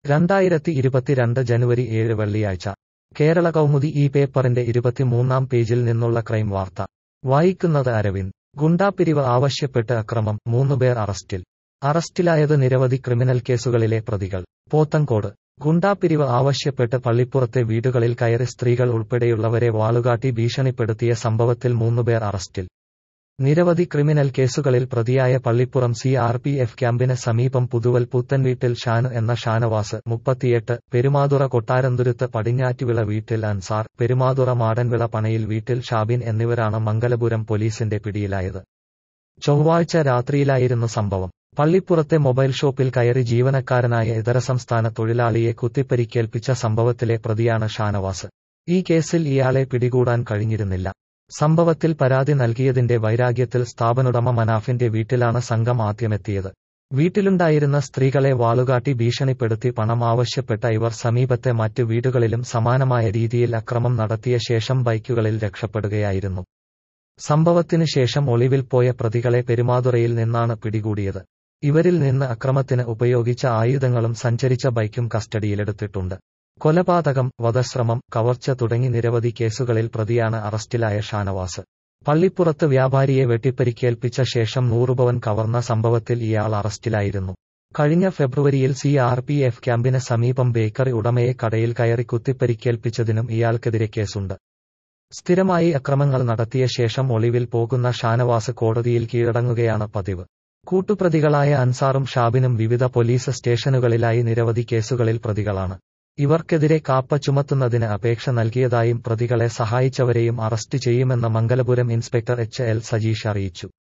രണ്ടായിരത്തി ഇരുപത്തിരണ്ട് ജനുവരി ഏഴ് വെള്ളിയാഴ്ച കേരള കൗമുദി ഈ പേപ്പറിന്റെ ഇരുപത്തിമൂന്നാം പേജിൽ നിന്നുള്ള ക്രൈം വാർത്ത വായിക്കുന്നത് അരവിന്ദ് ഗുണ്ടാപ്പിരിവ് ആവശ്യപ്പെട്ട് അക്രമം മൂന്നുപേർ അറസ്റ്റിൽ അറസ്റ്റിലായത് നിരവധി ക്രിമിനൽ കേസുകളിലെ പ്രതികൾ പോത്തങ്കോട് ഗുണ്ടാപ്പിരിവ് ആവശ്യപ്പെട്ട് പള്ളിപ്പുറത്തെ വീടുകളിൽ കയറി സ്ത്രീകൾ ഉൾപ്പെടെയുള്ളവരെ വാളുകാട്ടി ഭീഷണിപ്പെടുത്തിയ സംഭവത്തിൽ മൂന്നുപേർ അറസ്റ്റിൽ നിരവധി ക്രിമിനൽ കേസുകളിൽ പ്രതിയായ Pallippuram C R P F ക്യാമ്പിന് സമീപം പുതുവൽ പുത്തൻവീട്ടിൽ ഷാനു എന്ന ഷാനവാസ് മുപ്പത്തിയെട്ട് പെരുമാതുറ കൊട്ടാരന്തുരുത്ത് പടിഞ്ഞാറ്റുവിള വീട്ടിൽ അൻസാർ പെരുമാതുറ മാടൻവിള പണയിൽ വീട്ടിൽ ഷാബിൻ എന്നിവരാണ് മംഗലപുരം പോലീസിന്റെ പിടിയിലായത് ചൊവ്വാഴ്ച രാത്രിയിലായിരുന്നു സംഭവം പള്ളിപ്പുറത്തെ മൊബൈൽ ഷോപ്പിൽ കയറി ജീവനക്കാരനായ ഇതര സംസ്ഥാന തൊഴിലാളിയെ കുത്തിപ്പരിക്കേൽപ്പിച്ച സംഭവത്തിലെ പ്രതിയാണ് ഷാനവാസ് ഈ കേസിൽ ഇയാളെ പിടികൂടാൻ കഴിഞ്ഞിരുന്നില്ല സംഭവത്തിൽ പരാതി നൽകിയതിന്റെ വൈരാഗ്യത്തിൽ സ്ഥാപനുടമ മനാഫിന്റെ വീട്ടിലാണ് സംഘം ആദ്യമെത്തിയത് വീട്ടിലുണ്ടായിരുന്ന സ്ത്രീകളെ വാളുകാട്ടി ഭീഷണിപ്പെടുത്തി പണം ആവശ്യപ്പെട്ട ഇവർ സമീപത്തെ മറ്റു വീടുകളിലും സമാനമായ രീതിയിൽ അക്രമം നടത്തിയ ശേഷം ബൈക്കുകളിൽ രക്ഷപ്പെടുകയായിരുന്നു സംഭവത്തിനു ശേഷം ഒളിവിൽ പോയ പ്രതികളെ പെരുമാതുറയിൽ നിന്നാണ് പിടികൂടിയത് ഇവരിൽ നിന്ന് അക്രമത്തിന് ഉപയോഗിച്ച ആയുധങ്ങളും സഞ്ചരിച്ച ബൈക്കും കസ്റ്റഡിയിലെടുത്തിട്ടുണ്ട് കൊലപാതകം വധശ്രമം കവർച്ച തുടങ്ങി നിരവധി കേസുകളിൽ പ്രതിയാണ് അറസ്റ്റിലായ ഷാനവാസ് പള്ളിപ്പുറത്ത് വ്യാപാരിയെ വെട്ടിപ്പരിക്കേൽപ്പിച്ച ശേഷം നൂറുപവൻ കവർന്ന സംഭവത്തിൽ ഇയാൾ അറസ്റ്റിലായിരുന്നു കഴിഞ്ഞ ഫെബ്രുവരിയിൽ സി ആർ പി എഫ് ക്യാമ്പിന് സമീപം ബേക്കറി ഉടമയെ കടയിൽ കയറി കുത്തിപ്പരിക്കേൽപ്പിച്ചതിനും ഇയാൾക്കെതിരെ കേസുണ്ട് സ്ഥിരമായി അക്രമങ്ങൾ നടത്തിയ ശേഷം ഒളിവിൽ പോകുന്ന ഷാനവാസ് കോടതിയിൽ കീഴടങ്ങുകയാണ് പതിവ് കൂട്ടുപ്രതികളായ അൻസാറും ഷാബിനും വിവിധ പോലീസ് സ്റ്റേഷനുകളിലായി നിരവധി കേസുകളിൽ പ്രതികളാണ് ഇവർക്കെതിരെ കാപ്പ ചുമത്തുന്നതിന് അപേക്ഷ നൽകിയതായും പ്രതികളെ സഹായിച്ചവരെയും അറസ്റ്റ് ചെയ്യുമെന്ന് Mangalapuram inspector H L Sajeesh അറിയിച്ചു